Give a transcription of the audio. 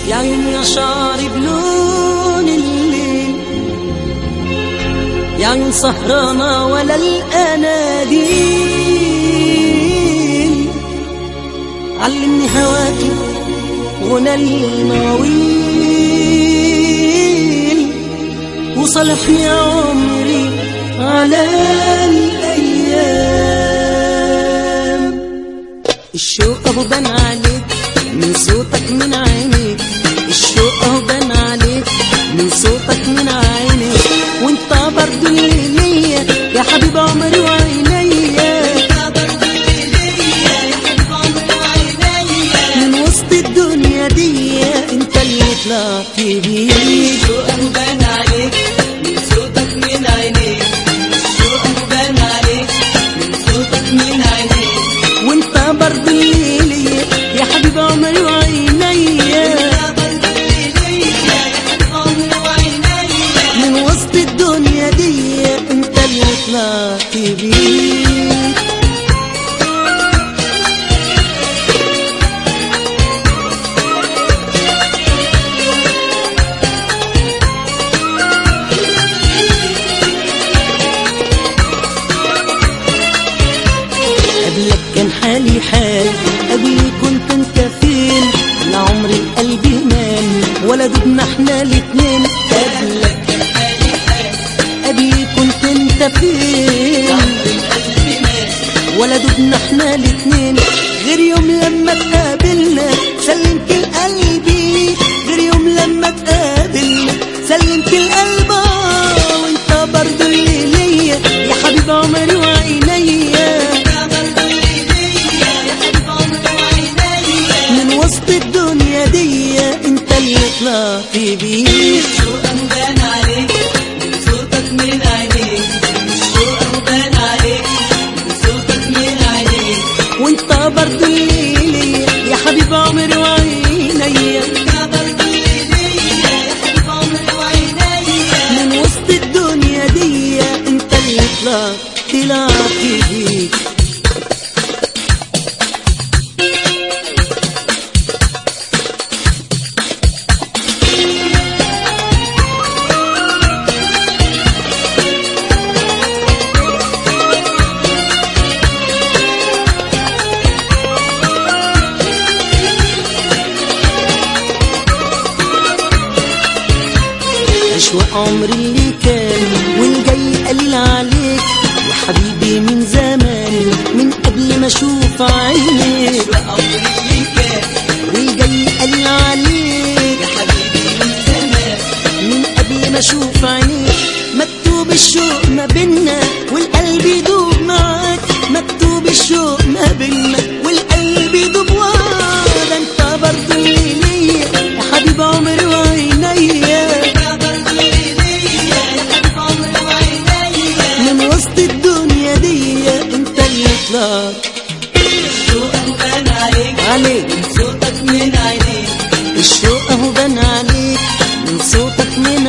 يا عيون يا شعري بلون الليل يا عيون سهرانة ولا الأناديل علمني هواكي غنى المواويل وصالحني عمري على الأيام الشوق أهو بان عليك من صوتك من عينيك الشوق أهو بان عليك من صوتك من عينيك وانت برضو اللي ليا يا حبيب عمري وعينيا من وسط الدنيا دي انت اللي طلعت بيه الشوق بان عليك من صوتك من عينيك الشوق بان عليك من صوتك من عينيك وانت برضو اللي ليا يا حبيب عمري وعينيا من وسط الدنيا دي انت اللي طلعت بيه قبلك كان حالي حال قبلي كنت انت فين لا عمري القلب مال ولا دبنا احنا الاتنين قبلك قبلي كنت انت فين ولا دبنا احنا الاتنين غير يوم لما تقابلنا سلمت القلب ليك غير يوم لما تقابلنا سلمت القلب آه، وانت برضو اللي ليا يا حبيب عمري وعينيا من وسط الدنيا دي انت اللي طلعت بيه الشوق بان عليك من صوتك من عينيك الشوق بان عليك من صوتك من عينيك وانت برضو اللي ليا يا حبيب عمري وعينيا من وسط الدنيا دي انت اللي طلعت طلعت بيه أشواق عمري اللي كان والجاي قليل عليك يا حبيبي من زمان من قبل ما اشوف عينيك والجاي قليل عليك من قبل ما اشوف عينيك مكتوب الشوق ما بينا والقلب يدوب معاك مكتوب الشوق ما بينا والقلب يدوب وراك ده انت برضو اللي ليا يا حبيب عمري وعينيا من وسط الدنيا دي انت اللي طلعت عليك الشوق اهو بان عليك من صوتك من